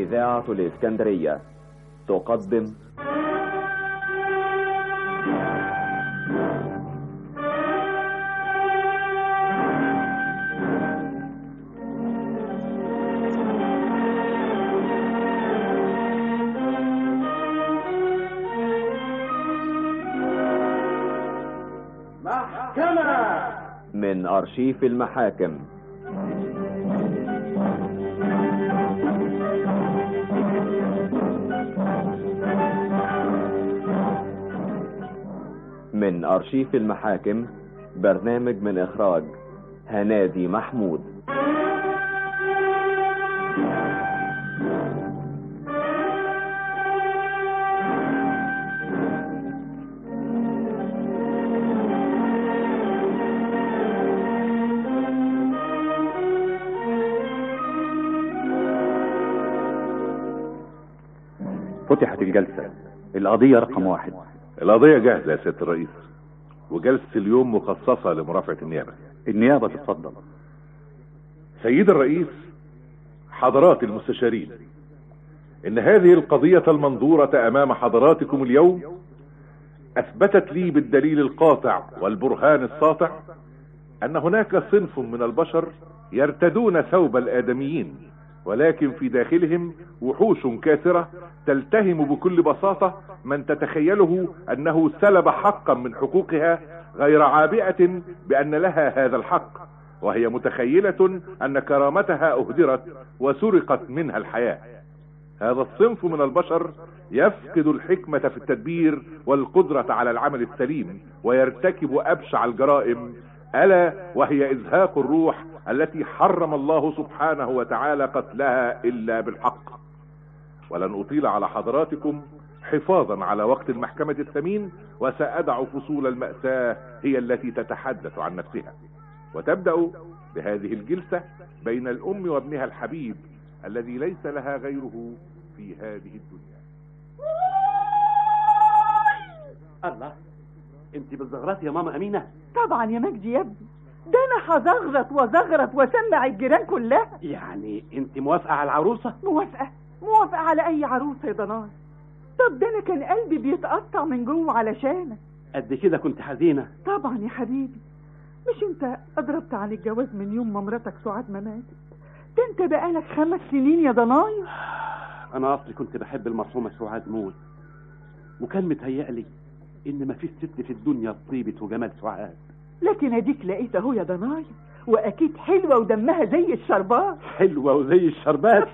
إذاعة الإسكندرية تقدم محكمة من أرشيف المحاكم من أرشيف المحاكم برنامج من إخراج هنادي محمود فتحت الجلسة القضية رقم واحد القضية جاهزة يا سيادة الرئيس وجلسة اليوم مخصصة لمرافعة النيابة النيابة تتفضل سيد الرئيس حضرات المستشارين ان هذه القضية المنظورة امام حضراتكم اليوم اثبتت لي بالدليل القاطع والبرهان الساطع ان هناك صنف من البشر يرتدون ثوب الادميين ولكن في داخلهم وحوش كاسرة تلتهم بكل بساطة من تتخيله انه سلب حقا من حقوقها غير عابئة بان لها هذا الحق وهي متخيلة ان كرامتها اهدرت وسرقت منها الحياة هذا الصنف من البشر يفقد الحكمة في التدبير والقدرة على العمل السليم ويرتكب ابشع الجرائم الا وهي ازهاق الروح التي حرم الله سبحانه وتعالى قتلها الا بالحق ولن اطيل على حضراتكم حفاظا على وقت المحكمة الثمين وسأدع فصول المأساة هي التي تتحدث عن نفسها وتبدأ بهذه الجلسة بين الأم وابنها الحبيب الذي ليس لها غيره في هذه الدنيا الله انت بالزغرات يا ماما امينه طبعا يا مجدي يا ابني ده انا هزغرط وزغرط واسمع الجيران كلها يعني انت موافقه على العروسه موافقه موافقه على اي عروسه يا ضناي طب ده انا كان قلبي بيتقطع من جوه علشانك قد كده كنت حزينه طبعا يا حبيبي مش انت اضربت عن الجواز من يوم ما مراتك سعاد ما ماتت ده انت بقالك خمس سنين يا ضناي انا اصلي كنت بحب المرحومه سعاد موت وكان متهيألي ان مفيش ست في الدنيا طيبه وجمال سعاد لكن اديك لقيت اهو يا ضناي واكيد حلوه ودمها زي الشربات حلوه وزي الشربات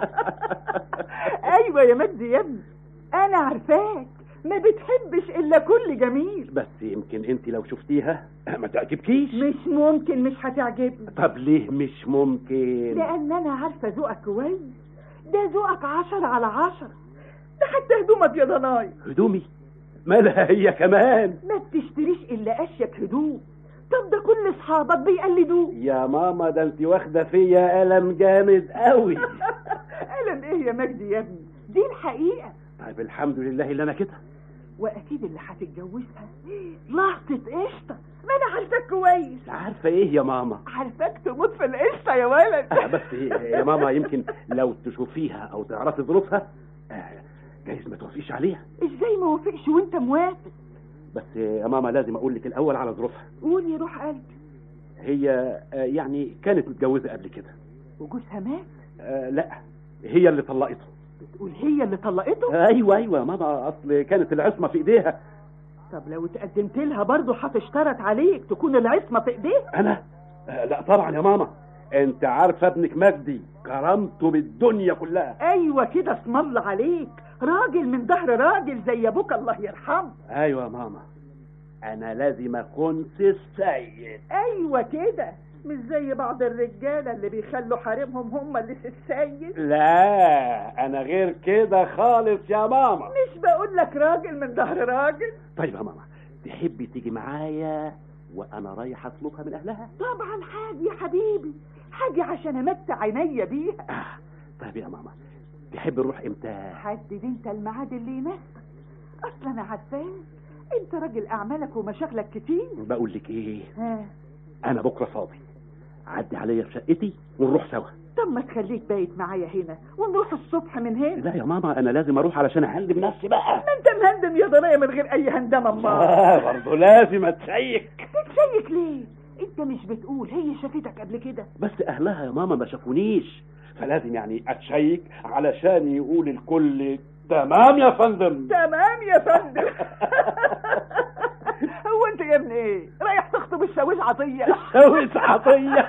ايوه يا مجدي يا ابني انا عارفاك ما بتحبش الا كل جميل بس يمكن انت لو شفتيها ما تعجبكيش مش ممكن مش هتعجبني طب ليه مش ممكن لان انا عارفه ذوقك كويس ده ذوقك عشرة على عشرة ده حتى هدومك يا ضناي هدومي مالها هي كمان ما بتشتريش الا اشيك هدوم طب ده كل اصحابك بيقلدوه يا ماما ده انت واخده فيا قلم جامد قوي قلم ايه يا مجدي يا ابني دي الحقيقه طيب الحمد لله اللي انا كده واكيد اللي هتتجوزها لقطة قشطة ما انا عارفاك كويس عارفه ايه يا ماما عارفاك تموت في القشطة يا ولد آه، بس يا ماما يمكن لو تشوفيها او تعرفي ظروفها آه، جايز ما توافقيش عليها ازاي ما وافقش وانت موافق بس يا ماما لازم اقول لك الاول على ظروفها قول يا روح قلبي هي آه، يعني كانت متجوزه قبل كده وجوزها مات آه، لا هي اللي طلقته بتقول هي اللي طلقته ايوه ايوه يا ماما اصل كانت العصمه في ايديها طب لو اتقدمت لها برضه هتشترط عليك تكون العصمة في ايديها انا آه، لا طبعا يا ماما انت عارفه ابنك مجدي كرامته بالدنيا كلها ايوه كده اسم الله عليك راجل من ظهر راجل زي ابوك الله يرحمه ايوه يا ماما انا لازم اكون السيد ايوه كده مش زي بعض الرجاله اللي بيخلوا حريمهم هم اللي في السيد لا انا غير كده خالص يا ماما مش بقول لك راجل من ظهر راجل طيب يا ماما تحبي تيجي معايا وانا رايح اطلبها من اهلها طبعا حاجة يا حبيبي حاجة عشان امتع عينيا بيها آه. طيب يا ماما تحبي نروح امتى حدد انت الميعاد اللي يناسبك اصلا انا عارفاك انت راجل اعمالك ومشاغلك كتير بقول لك ايه ها انا بكره فاضي عدي عليا في شقتي ونروح سوا طب ما تخليك بايت معايا هنا ونروح الصبح من هنا لا يا ماما انا لازم اروح علشان اهندم نفسي بقى ما انت مهندم يا ضنايا من غير اي هندمه امال آه برضه لازم اتشيك تتشيك ليه انت مش بتقول هي شافتك قبل كده بس اهلها يا ماما ما شافونيش فلازم يعني اتشيك علشان يقول الكل تمام يا فندم تمام يا فندم هو انت يا ابني ايه رايح تخطب الشاويش عطيه شوش عطيه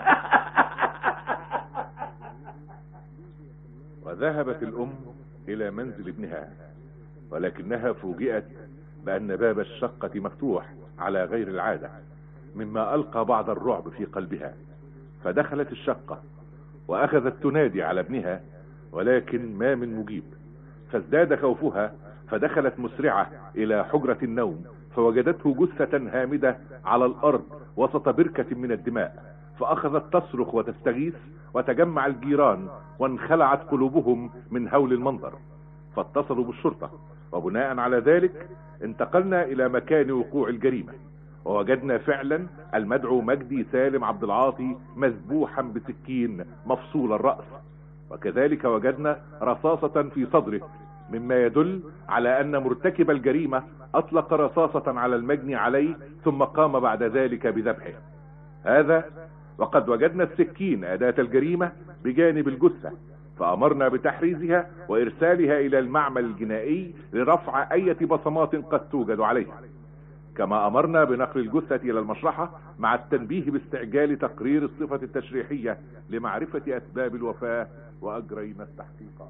وذهبت الأم إلى منزل ابنها ولكنها فوجئت بأن باب الشقة مفتوح على غير العادة مما ألقى بعض الرعب في قلبها فدخلت الشقة وأخذت تنادي على ابنها ولكن ما من مجيب فازداد خوفها فدخلت مسرعة إلى حجرة النوم فوجدته جثة هامدة على الأرض وسط بركة من الدماء فأخذت تصرخ وتستغيث وتجمع الجيران وانخلعت قلوبهم من هول المنظر فاتصلوا بالشرطة وبناء على ذلك انتقلنا إلى مكان وقوع الجريمة ووجدنا فعلا المدعو مجدي سالم عبد العاطي مذبوحا بسكين مفصول الرأس وكذلك وجدنا رصاصة في صدره مما يدل على أن مرتكب الجريمة أطلق رصاصة على المجني عليه ثم قام بعد ذلك بذبحه هذا وقد وجدنا السكين أداة الجريمة بجانب الجثة فأمرنا بتحريزها وإرسالها إلى المعمل الجنائي لرفع أي بصمات قد توجد عليها كما أمرنا بنقل الجثة إلى المشرحة مع التنبيه باستعجال تقرير الصفة التشريحية لمعرفة أسباب الوفاة وأجرينا التحقيق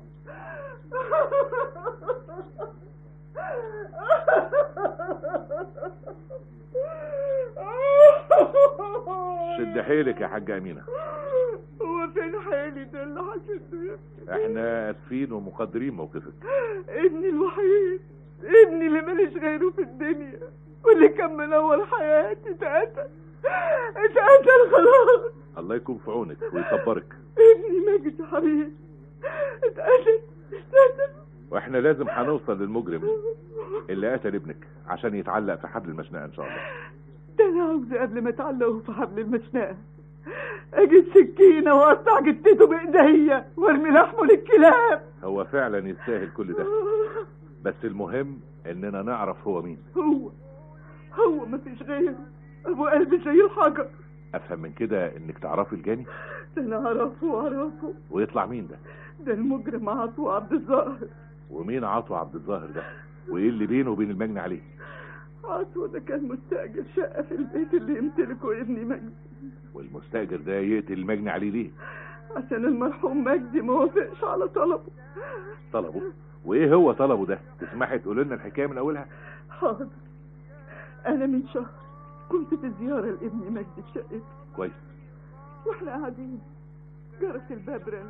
شد حيلك يا حاجة أمينة هو فين حالي ده اللي هشده يا ابني احنا اسفين ومقدرين موقفك ابني الوحيد ابني اللي ماليش غيره في الدنيا واللي كان منور حياتي اتقتل اتقتل خلاص الله يكون في عونك ويصبرك ابني ماجد حبيبي اتقتل اتقتل واحنا لازم هنوصل للمجرم اللي قتل ابنك عشان يتعلق في حبل المشنقة ان شاء الله ده انا عاوزه قبل ما اتعلقه في حبل المشنقه اجيب سكينه واقطع جتته بايديا وارمي لحمه للكلاب هو فعلا يستاهل كل ده بس المهم اننا نعرف هو مين هو هو مفيش غيره ابو قلبي زي الحجر افهم من كده انك تعرفي الجاني ده انا اعرفه واعرفه ويطلع مين ده ده المجرم عطو عبد الظاهر ومين عطو عبد الظاهر ده وايه اللي بينه وبين المجني عليه عطو ده كان مستأجر شقة في البيت اللي يمتلكه ابني مجدي والمستاجر ده يقتل المجني عليه ليه عشان المرحوم مجدي ما وافقش على طلبه طلبه وايه هو طلبه ده تسمحي تقول لنا الحكايه من اولها حاضر انا من شهر كنت في زيارة لابني مجدي في شقته كويس واحنا قاعدين جرس الباب رن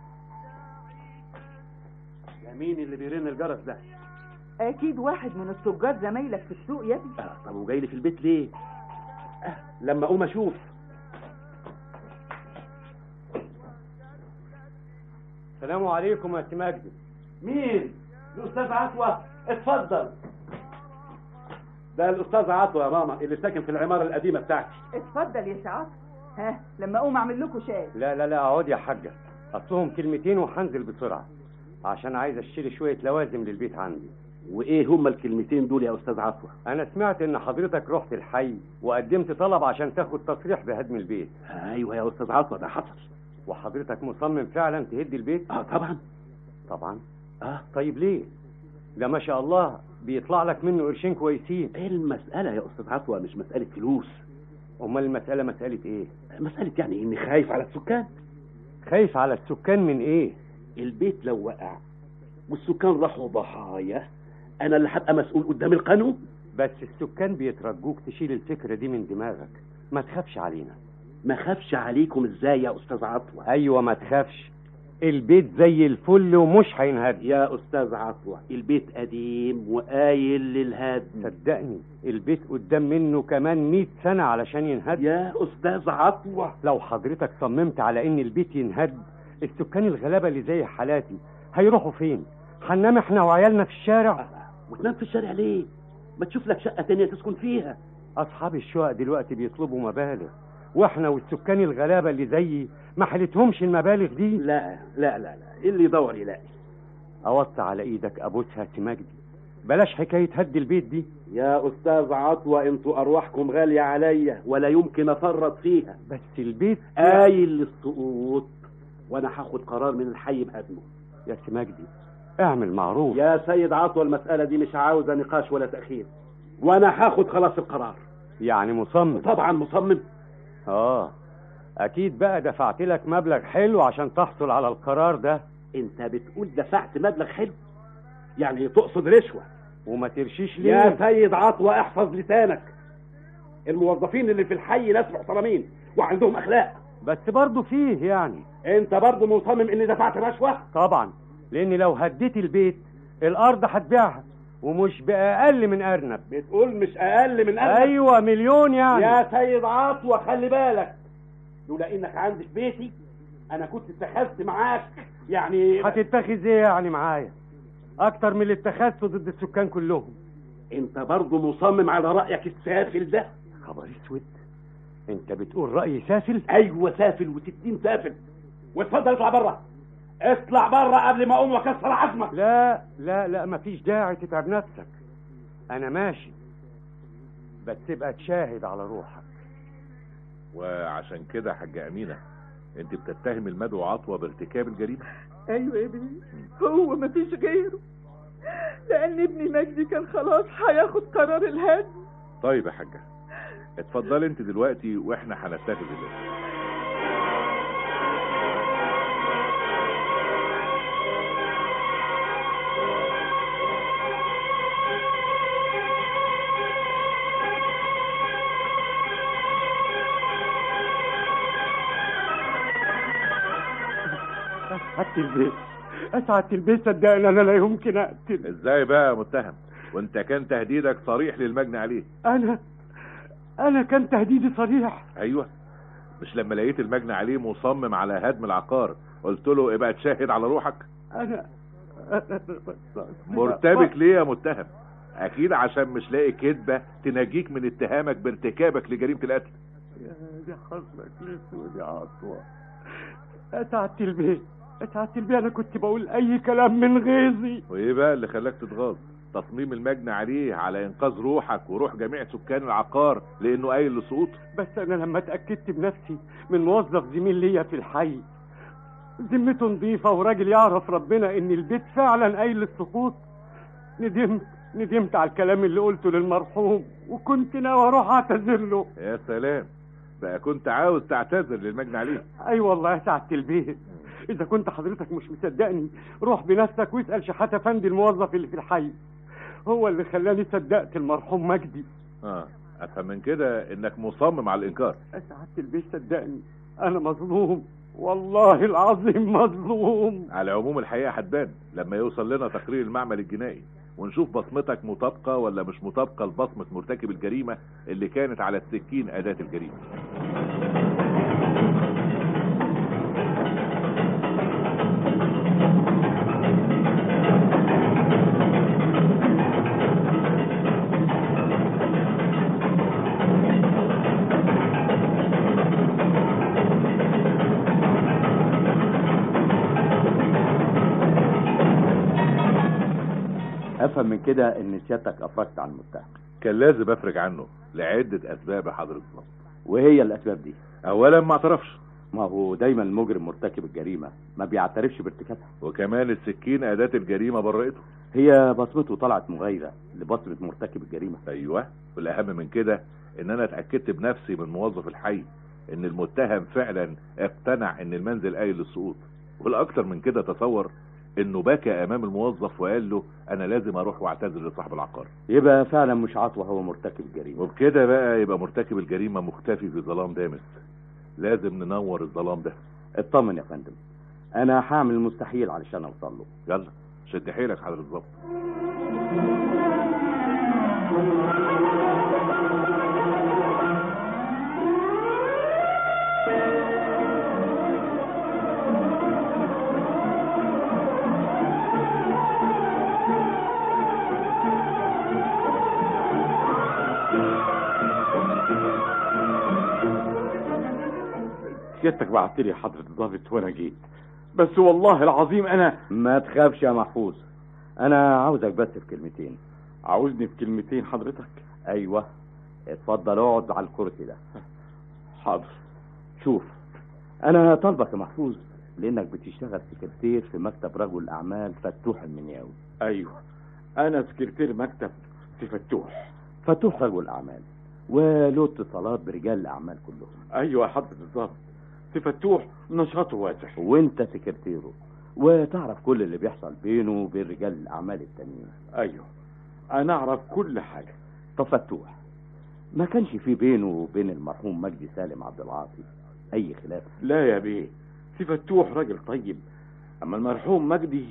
ده مين اللي بيرن الجرس ده اكيد واحد من التجار زمايلك في السوق يا ابني آه طب وجاي لي في البيت ليه آه لما اقوم اشوف السلام عليكم يا سي مجدي مين الاستاذ عطوة اتفضل ده الاستاذ عطوة يا ماما اللي ساكن في العمارة القديمة بتاعتي اتفضل يا سعاد ها لما اقوم اعمل لكم شاي لا لا لا اقعد يا حاجة اصلهم كلمتين وهنزل بسرعة عشان عايز اشتري شوية لوازم للبيت عندي وايه هما الكلمتين دول يا استاذ عطوة انا سمعت ان حضرتك رحت الحي وقدمت طلب عشان تاخد تصريح بهدم البيت ايوه يا استاذ عطوة ده حصل وحضرتك مصمم فعلا تهد البيت اه طبعا طبعا اه طيب ليه ده ما شاء الله بيطلع لك منه قرشين كويسين ايه المسألة يا استاذ عطوة مش مسألة فلوس امال المسألة مسألة ايه مسألة يعني اني خايف على السكان خايف على السكان من ايه البيت لو وقع والسكان راحوا ضحايا انا اللي هبقى مسؤول قدام القانون بس السكان بيترجوك تشيل الفكرة دي من دماغك ما تخافش علينا ما خافش عليكم ازاي يا استاذ عطوة ايوه ما تخافش البيت زي الفل ومش هينهد يا استاذ عطوة البيت قديم وقايل للهدم صدقني البيت قدام منه كمان مئة سنة علشان ينهد يا استاذ عطوة لو حضرتك صممت على ان البيت ينهد السكان الغلابة اللي زي حالاتي هيروحوا فين هننام احنا وعيالنا في الشارع وتنام في الشارع ليه ما تشوف لك شقة تانية تسكن فيها اصحاب الشقق دلوقتي بيطلبوا مبالغ واحنا والسكان الغلابه اللي زيي ما حلتهمش المبالغ دي لا لا لا لا اللي يدور يلاقي اوصي على ايدك ابوسها مجدي بلاش حكايه هد البيت دي يا استاذ عطوة انتوا ارواحكم غالية عليا ولا يمكن افرط فيها بس البيت قايل للسقوط وانا هاخد قرار من الحي بهدمه يا سي مجدي اعمل معروف يا سيد عطوة المسألة دي مش عاوزة نقاش ولا تأخير وانا هاخد خلاص القرار يعني مصمم طبعا مصمم اه اكيد بقى دفعت لك مبلغ حلو عشان تحصل على القرار ده انت بتقول دفعت مبلغ حلو يعني تقصد رشوة وما ترشيش يا ليه سيد عطوة احفظ لسانك الموظفين اللي في الحي ناس محترمين وعندهم اخلاق بس برضه فيه يعني انت برضه مصمم اني دفعت رشوة طبعا لان لو هديت البيت الارض هتبيعها ومش باقل من ارنب بتقول مش اقل من ألف ايوه مليون يعني يا سيد عطوة خلي بالك لولا انك عندي في بيتي انا كنت اتخذت معاك يعني هتتخذ ايه يعني معايا اكتر من اللي اتخذته ضد السكان كلهم انت برضه مصمم على رايك السافل ده خبر اسود انت بتقول راي سافل ايوه سافل وستين سافل واتفضل اطلع بره اطلع بره قبل ما اقوم واكسر عظمك لا لا لا مفيش داعي تتعب نفسك انا ماشي بس تبقى تشاهد على روحك وعشان كده يا حاجة أمينة أنت بتتهم المدعو عطوة بارتكاب الجريمة ايوه يا ابني هو مفيش غيره لان ابني مجدي كان خلاص هياخد قرار الهدم طيب يا حاجة اتفضلي أنت دلوقتي وإحنا هنتخذ الاسم اسعدت البيت اسعدت البيت صدقني انا لا يمكن اقتل ازاي بقى يا متهم وانت كان تهديدك صريح للمجني عليه انا انا كان تهديدي صريح ايوه مش لما لقيت المجني عليه مصمم على هدم العقار قلت له ابقى تشاهد على روحك انا مرتبك ليه يا متهم اكيد عشان مش لاقي كذبه تنجيك من اتهامك بارتكابك لجريمه القتل يا دي حظك الاسود يا عطوة اسعدت البيت اسعدت البيت انا كنت بقول اي كلام من غيظي وايه بقى اللي خلاك تتغاظ تصميم المجني عليه على انقاذ روحك وروح جميع سكان العقار لانه قايل لسقوط بس انا لما اتاكدت بنفسي من موظف زميل ليا في الحي ذمته نظيفه وراجل يعرف ربنا ان البيت فعلا قايل للسقوط ندمت ندمت على الكلام اللي قلته للمرحوم وكنت ناوي اروح اعتذر له يا سلام بقى كنت عاوز تعتذر للمجني عليه اي والله يا سعاده البيت اذا كنت حضرتك مش مصدقني روح بنفسك واسال شحاته فندي الموظف اللي في الحي هو اللي خلاني صدقت المرحوم مجدي اه افهم من كده انك مصمم على الانكار يا سعاده البيت صدقني انا مظلوم والله العظيم مظلوم على العموم الحقيقه هتبان لما يوصل لنا تقرير المعمل الجنائي ونشوف بصمتك مطابقه ولا مش مطابقه لبصمه مرتكب الجريمه اللي كانت على السكين اداه الجريمه افهم من كده ان سيادتك افرجت عن المتهم كان لازم افرج عنه لعده اسباب يا حضره الضبط وهي الاسباب دي اولا ما اعترفش ما هو دايما المجرم مرتكب الجريمه ما بيعترفش بارتكابها وكمان السكين اداه الجريمه برئته هي بصمته طلعت مغايره لبصمه مرتكب الجريمه ايوه والاهم من كده ان انا اتاكدت بنفسي من موظف الحي ان المتهم فعلا اقتنع ان المنزل قايل للسقوط والاكتر من كده تصور انه بكى امام الموظف وقال له انا لازم اروح واعتذر لصاحب العقار يبقى فعلا مش عطوه هو مرتكب الجريمه وبكده بقى يبقى مرتكب الجريمه مختفي في ظلام دامس لازم ننور الظلام ده اطمن يا فندم انا هعمل المستحيل علشان اوصل له يلا شد حيلك حضر الظبط سيادتك بعت لي حضرة الضابط وانا جيت بس والله العظيم انا ما تخافش يا محفوظ انا عاوزك بس في كلمتين عاوزني في كلمتين حضرتك ايوه اتفضل اقعد على الكرسي ده حاضر شوف انا طالبك يا محفوظ لانك بتشتغل سكرتير في مكتب رجل اعمال فتوح المنياوي ايوه انا سكرتير مكتب في فتوح فتوح رجل اعمال وله اتصالات برجال الاعمال كلهم ايوه يا حضرة الضابط في فتوح نشاطه واسع وانت سكرتيره وتعرف كل اللي بيحصل بينه وبين رجال الاعمال التانيين ايوه انا اعرف كل حاجة طب فتوح ما كانش في بينه وبين المرحوم مجدي سالم عبد العاطي اي خلاف لا يا بيه في فتوح راجل طيب اما المرحوم مجدي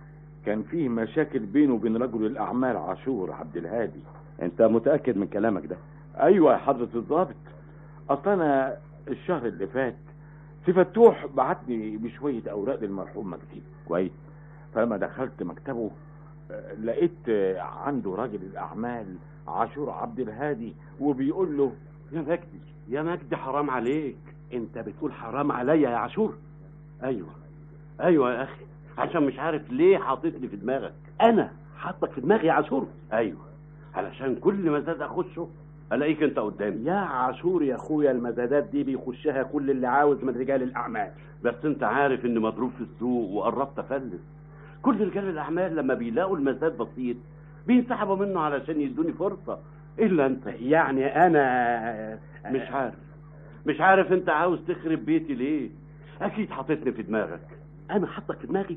كان فيه مشاكل بينه وبين رجل الاعمال عاشور عبد الهادي انت متاكد من كلامك ده ايوه يا حضرة الضابط اصل انا الشهر اللي فات في فتوح بعتني بشوية اوراق للمرحوم مجدي كويس فلما دخلت مكتبه آه، لقيت آه، عنده راجل الاعمال عاشور عبد الهادي وبيقول له يا مجدي يا مجدي حرام عليك انت بتقول حرام عليا يا عاشور ايوه ايوه يا اخي عشان مش عارف ليه حاططني في دماغك انا حاطك في دماغي يا عاشور ايوه علشان كل مزاد اخشه الاقيك انت قدامي يا عاشور يا اخويا المزادات دي بيخشها كل اللي عاوز من رجال الاعمال بس انت عارف اني مضروب في السوق وقربت افلس كل رجال الاعمال لما بيلاقوا المزاد بسيط بينسحبوا منه علشان يدوني فرصه الا انت يعني انا مش عارف مش عارف انت عاوز تخرب بيتي ليه اكيد حاططني في دماغك انا حاطك في دماغي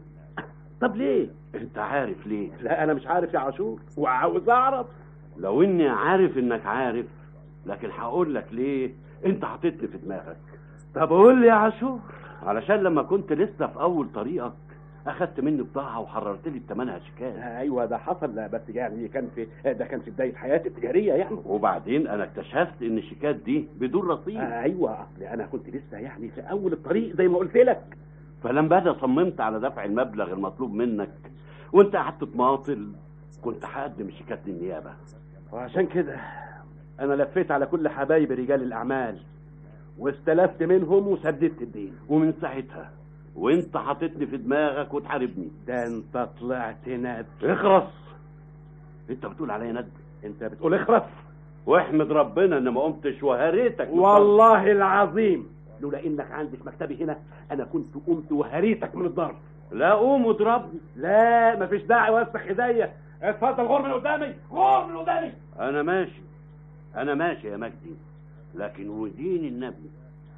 طب ليه انت عارف ليه لا انا مش عارف يا عاشور وعاوز اعرف لو اني عارف انك عارف لكن هقول لك ليه انت حاططني في دماغك طب قول لي يا عاشور علشان لما كنت لسه في اول طريقك اخدت مني بضاعه وحررت لي بثمنها شيكات ايوه ده حصل لا بس يعني كان في ده كان في بدايه حياتي التجاريه يعني وبعدين انا اكتشفت ان الشيكات دي بدون رصيد ايوه اصل انا كنت لسه يعني في اول الطريق زي ما قلت لك فلما انا صممت على دفع المبلغ المطلوب منك وانت قعدت تماطل كنت هقدم الشيكات للنيابه وعشان كده انا لفيت على كل حبايب رجال الاعمال واستلفت منهم وسددت الدين ومن ساعتها وانت حاططني في دماغك وتحاربني ده انت طلعت ند اخرس انت بتقول عليا ند انت بتقول اخرس واحمد ربنا ان ما قمتش وهريتك من والله العظيم لولا انك عندك مكتبي هنا انا كنت قمت وهريتك من الضرب لا قوم واضربني لا مفيش داعي وسخ ايديا اتفضل غور من قدامي غور من قدامي انا ماشي انا ماشي يا مجدي لكن ودين النبي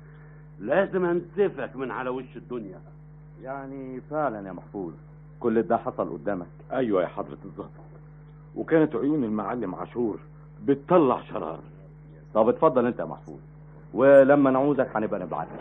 لازم انسفك من على وش الدنيا يعني فعلا يا محفوظ كل ده حصل قدامك ايوه يا حضرة الضابط وكانت عيون المعلم عاشور بتطلع شرار طب اتفضل انت يا محفوظ ولما نعوزك هنبقى نبعتك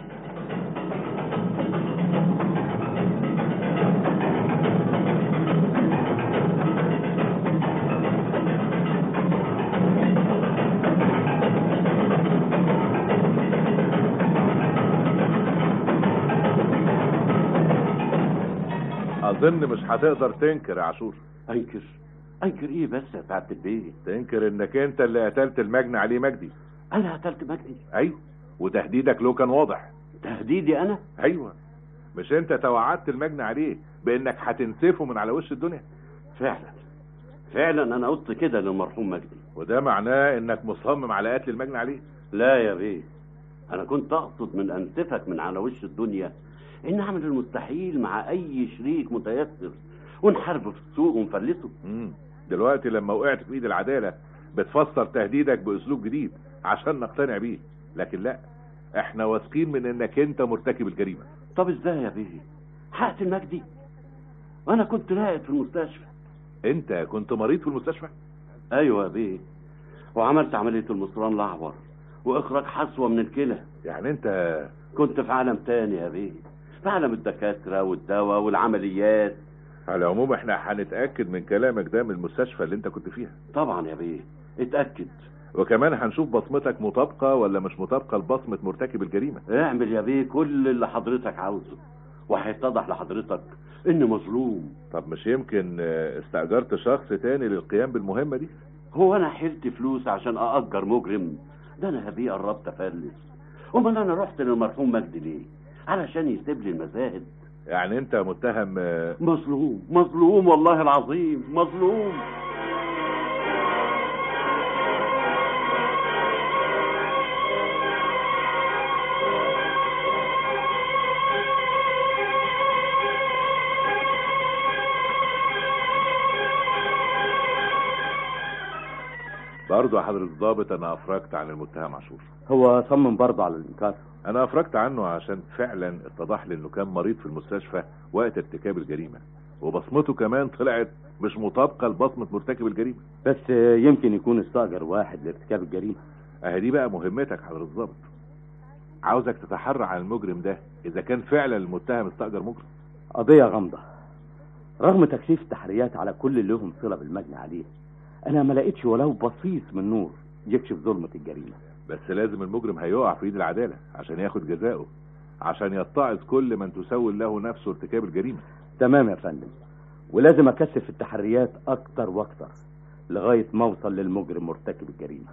اظن مش هتقدر تنكر يا عاشور انكر انكر ايه بس يا سعاده البيت تنكر انك انت اللي قتلت المجني عليه مجدي انا قتلت مجدي ايوه وتهديدك له كان واضح تهديدي انا ايوه مش انت توعدت المجني عليه بانك هتنسفه من على وش الدنيا فعلا فعلا انا قلت كده للمرحوم مجدي وده معناه انك مصمم على قتل المجني عليه لا يا بيه انا كنت اقصد من انسفك من على وش الدنيا ان اعمل المستحيل مع اي شريك متيسر ونحاربه في السوق ونفلسه امم دلوقتي لما وقعت في ايد العداله بتفسر تهديدك باسلوب جديد عشان نقتنع بيه لكن لا احنا واثقين من انك انت مرتكب الجريمه طب ازاي يا بيه هقتل مجدي وانا كنت راقد في المستشفى انت كنت مريض في المستشفى ايوه يا بيه وعملت عمليه المصران الاعور واخراج حصوه من الكلى يعني انت كنت في عالم تاني يا بيه في عالم الدكاتره والدواء والعمليات على العموم احنا هنتاكد من كلامك ده من المستشفى اللي انت كنت فيها طبعا يا بيه اتاكد وكمان هنشوف بصمتك مطابقه ولا مش مطابقه لبصمه مرتكب الجريمه اعمل يا بيه كل اللي حضرتك عاوزه وهيتضح لحضرتك اني مظلوم طب مش يمكن اه، استاجرت شخص تاني للقيام بالمهمه دي هو انا حلت فلوس عشان ااجر مجرم ده انا يا بيه قربت افلس امال انا رحت للمرحوم مجدي ليه علشان يسيب لي المزاهد يعني انت متهم آه، مظلوم مظلوم والله العظيم مظلوم برضه يا حضرة الضابط انا افرجت عن المتهم عاشور هو صمم برضه على الانكار انا افرجت عنه عشان فعلا اتضح لي انه كان مريض في المستشفى وقت ارتكاب الجريمة وبصمته كمان طلعت مش مطابقة لبصمة مرتكب الجريمة بس يمكن يكون استأجر واحد لارتكاب الجريمة اهي دي بقى مهمتك حضرة الضابط عاوزك تتحرى عن المجرم ده اذا كان فعلا المتهم استأجر مجرم قضية غامضة رغم تكثيف التحريات على كل اللي لهم صلة بالمجني عليه أنا ما لقيتش ولو بصيص من نور يكشف ظلمة الجريمة بس لازم المجرم هيقع في ايد العدالة عشان ياخد جزاؤه عشان يتعظ كل من تسول له نفسه ارتكاب الجريمة تمام يا فندم ولازم أكثف التحريات أكتر وأكتر لغاية ما أوصل للمجرم مرتكب الجريمة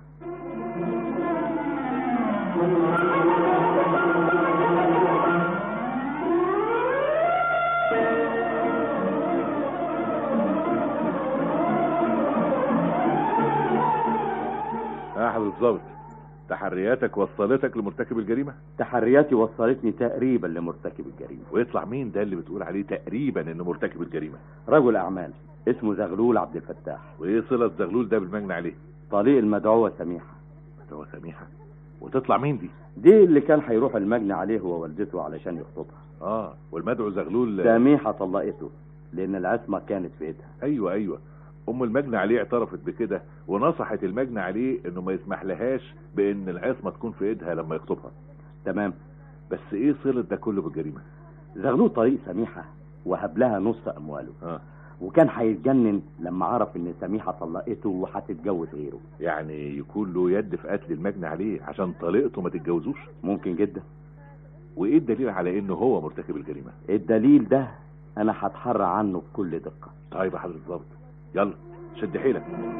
يا حضرة الضابط تحرياتك وصلتك لمرتكب الجريمة تحرياتي وصلتني تقريبا لمرتكب الجريمة ويطلع مين ده اللي بتقول عليه تقريبا انه مرتكب الجريمة رجل أعمال اسمه زغلول عبد الفتاح وايه صلة زغلول ده بالمجني عليه طليق المدعوة سميحة هو سميحة وتطلع مين دي دي اللي كان هيروح المجني عليه هو والدته علشان يخطبها اه والمدعو زغلول سميحة طلقته لأن العصمة كانت في إيدها ايوه ايوه ام المجني عليه اعترفت بكده ونصحت المجني عليه انه ما يسمح لهاش بان العصمة تكون في ايدها لما يخطبها تمام بس ايه صلة ده كله بالجريمة زغلول طريق سميحة وهب لها نص أمواله اه وكان هيتجنن لما عرف إن سميحة طلقته وهتتجوز غيره يعني يكون له يد في قتل المجني عليه عشان طليقته ما تتجوزوش ممكن جدا وايه الدليل على انه هو مرتكب الجريمة الدليل ده أنا هتحرى عنه بكل دقة طيب يا حضرة الضابط يلا شد حيلك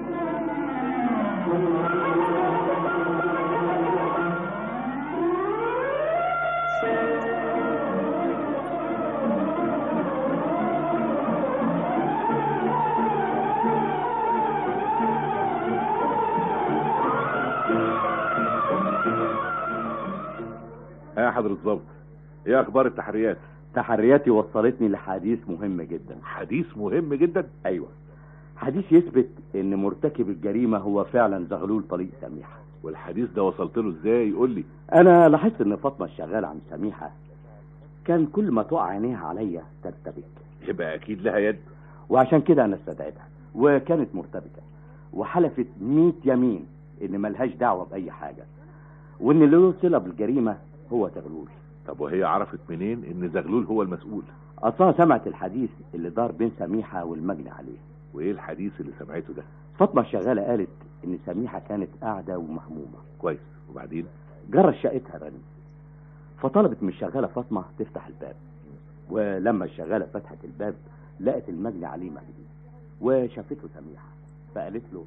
يا حضرة الضابط ايه اخبار التحريات تحرياتي وصلتني لحديث مهم جدا حديث مهم جدا أيوة حديث يثبت إن مرتكب الجريمة هو فعلا زغلول طريق سميحة والحديث ده وصلت له ازاي قول لي أنا لاحظت إن فاطمة الشغالة عن سميحة كان كل ما تقع عينيها عليا ترتبك يبقى اكيد لها يد وعشان كده أنا استدعيتها وكانت مرتبكة وحلفت ميت يمين إن ملهاش دعوة بأي حاجة وإن اللي له صلة بالجريمة هو زغلول طب وهي عرفت منين ان زغلول هو المسؤول أصلا سمعت الحديث اللي دار بين سميحة والمجني عليه وايه الحديث اللي سمعته ده فاطمة الشغالة قالت إن سميحة كانت قاعدة ومهمومة كويس وبعدين جرى شقتها رن فطلبت من الشغالة فاطمة تفتح الباب ولما الشغالة فتحت الباب لقت المجني عليه مجدي وشافته سميحة فقالت له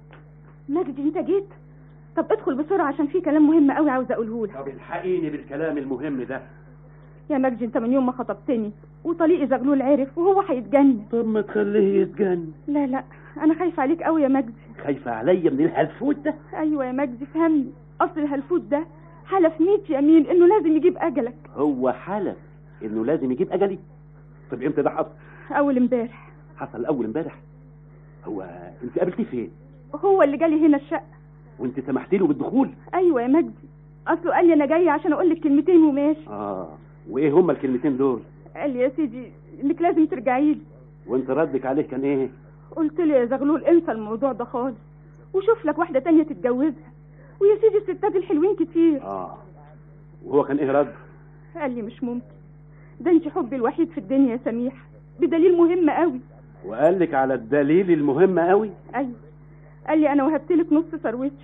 مجدي انت جيت طب ادخل بسرعة عشان في كلام مهم قوي عاوز اقوله لك طب الحقيني بالكلام المهم ده يا مجدي انت من يوم ما خطبتني وطليقي زغلول عرف وهو هيتجنن طب ما تخليه يتجنن لا لا انا خايفة عليك قوي يا مجدي خايفة عليا من الهلفوت ده ايوه يا مجدي فهمني اصل الهلفوت ده حلف ميت يمين انه لازم يجيب اجلك هو حلف انه لازم يجيب اجلي طب امتى ده حصل اول امبارح حصل اول امبارح هو انت قابلتيه فين هو اللي جالي هنا الشقة وانت سمحت له بالدخول ايوه يا مجدي اصله قال لي انا جاي عشان اقول لك كلمتين وماشي اه وايه هما الكلمتين دول قال لي يا سيدي انك لازم ترجعي لي وانت ردك عليه كان ايه قلت له يا زغلول انسى الموضوع ده خالص وشوف لك واحدة تانية تتجوزها ويا سيدي الستات الحلوين كتير اه وهو كان ايه رد قال لي مش ممكن ده انت حبي الوحيد في الدنيا يا سميح بدليل مهم قوي وقال لك على الدليل المهم قوي ايوه قال لي انا وهبت لك نص ثروتي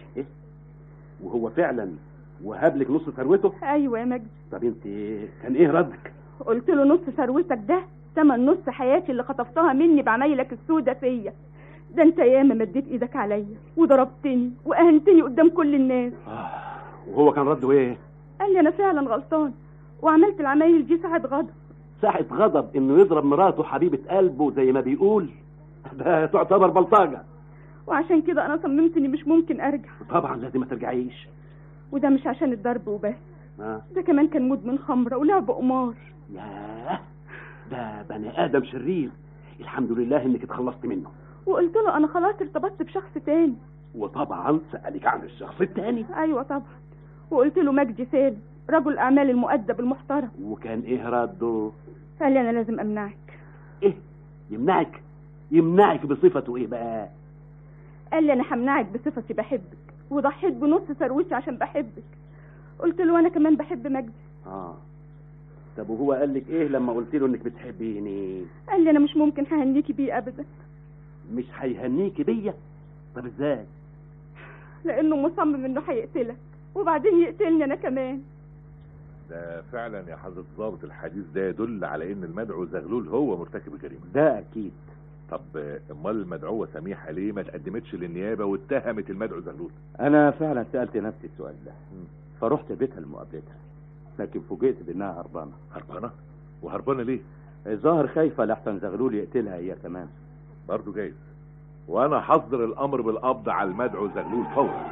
وهو فعلا وهب لك نص ثروته ايوه يا مجدي طب انت كان ايه ردك قلت له نص ثروتك ده تمن نص حياتي اللي خطفتها مني بعمايلك السودة فيا ده انت ياما مديت ايدك عليا وضربتني واهنتني قدام كل الناس آه. وهو كان رده ايه قال لي انا فعلا غلطان وعملت العمايل دي ساعة غضب ساعة غضب انه يضرب مراته حبيبة قلبه زي ما بيقول ده تعتبر بلطجة وعشان كده انا صممت اني مش ممكن ارجع طبعا لازم ما ترجعيش وده مش عشان الضرب وبس آه. ده كمان كان مدمن خمرة ولعب قمار ياه ده بني ادم شرير الحمد لله انك اتخلصت منه وقلت له انا خلاص ارتبطت بشخص تاني وطبعا سألك عن الشخص التاني ايوه طبعا وقلت له مجدي سالم رجل اعمال المؤدب المحترم وكان ايه رده قال لي انا لازم امنعك ايه يمنعك يمنعك بصفته ايه بقى قال لي انا همنعك بصفتي بحبك وضحيت بنص ثروتي عشان بحبك قلت له انا كمان بحب مجدي اه طب وهو قال لك ايه لما قلت له انك بتحبيني قال لي انا مش ممكن ههنيكي بيه ابدا مش هيهنيكي بيا طب ازاي لانه مصمم انه هيقتلك وبعدين يقتلني انا كمان ده فعلا يا حضرة الضابط الحديث ده يدل على ان المدعو زغلول هو مرتكب الجريمة ده اكيد طب امال المدعوة سميحة ليه ما تقدمتش للنيابة واتهمت المدعو زغلول انا فعلا سالت نفسي السؤال ده فرحت بيتها لمقابلتها لكن فوجئت بانها هربانه هربانة وهربانة ليه الظاهر خايفه لحسن زغلول يقتلها هي كمان برضه جايز وانا حصدر الامر بالقبض على المدعو زغلول فورا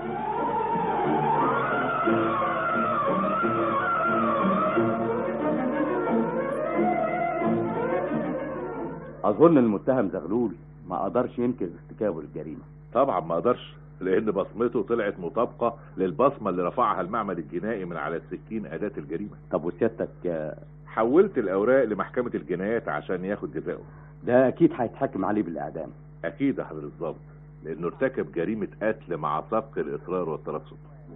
اظن المتهم زغلول ما قدرش ينكر ارتكابه للجريمه طبعا ما اقدرش لان بصمته طلعت مطابقة للبصمة اللي رفعها المعمل الجنائي من على السكين اداة الجريمة طب وسيادتك آه، حولت الاوراق لمحكمة الجنايات عشان ياخد جزاؤه ده اكيد هيتحاكم عليه بالاعدام اكيد يا حضرة الضابط لانه ارتكب جريمة قتل مع سبق الاصرار والترصد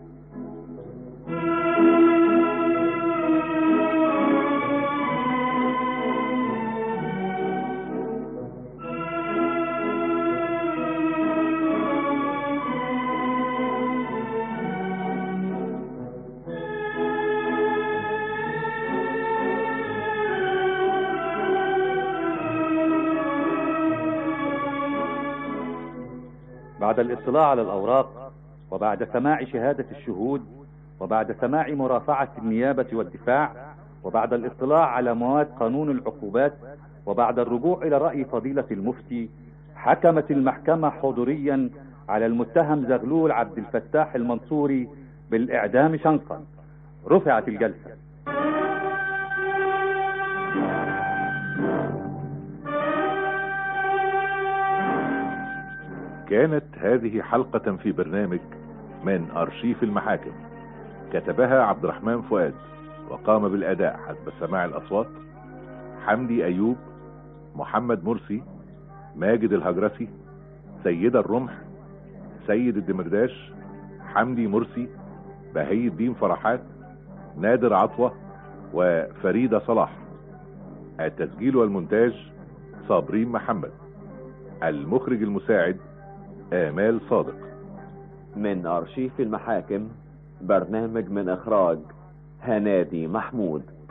بعد الاطلاع على الأوراق وبعد سماع شهادة الشهود وبعد سماع مرافعة النيابة والدفاع وبعد الاطلاع على مواد قانون العقوبات وبعد الرجوع إلى رأي فضيلة المفتي حكمت المحكمة حضوريا على المتهم زغلول عبد الفتاح المنصوري بالإعدام شنقا رفعت الجلسة كانت هذه حلقة في برنامج من أرشيف المحاكم كتبها عبد الرحمن فؤاد وقام بالأداء حسب سماع الأصوات حمدي أيوب محمد مرسي ماجد الهجرسي سيدة الرمح سيد الدمرداش حمدي مرسي بهي الدين فرحات نادر عطوة وفريدة صلاح التسجيل والمونتاج صابرين محمد المخرج المساعد آمال صادق من أرشيف المحاكم برنامج من إخراج هنادي محمود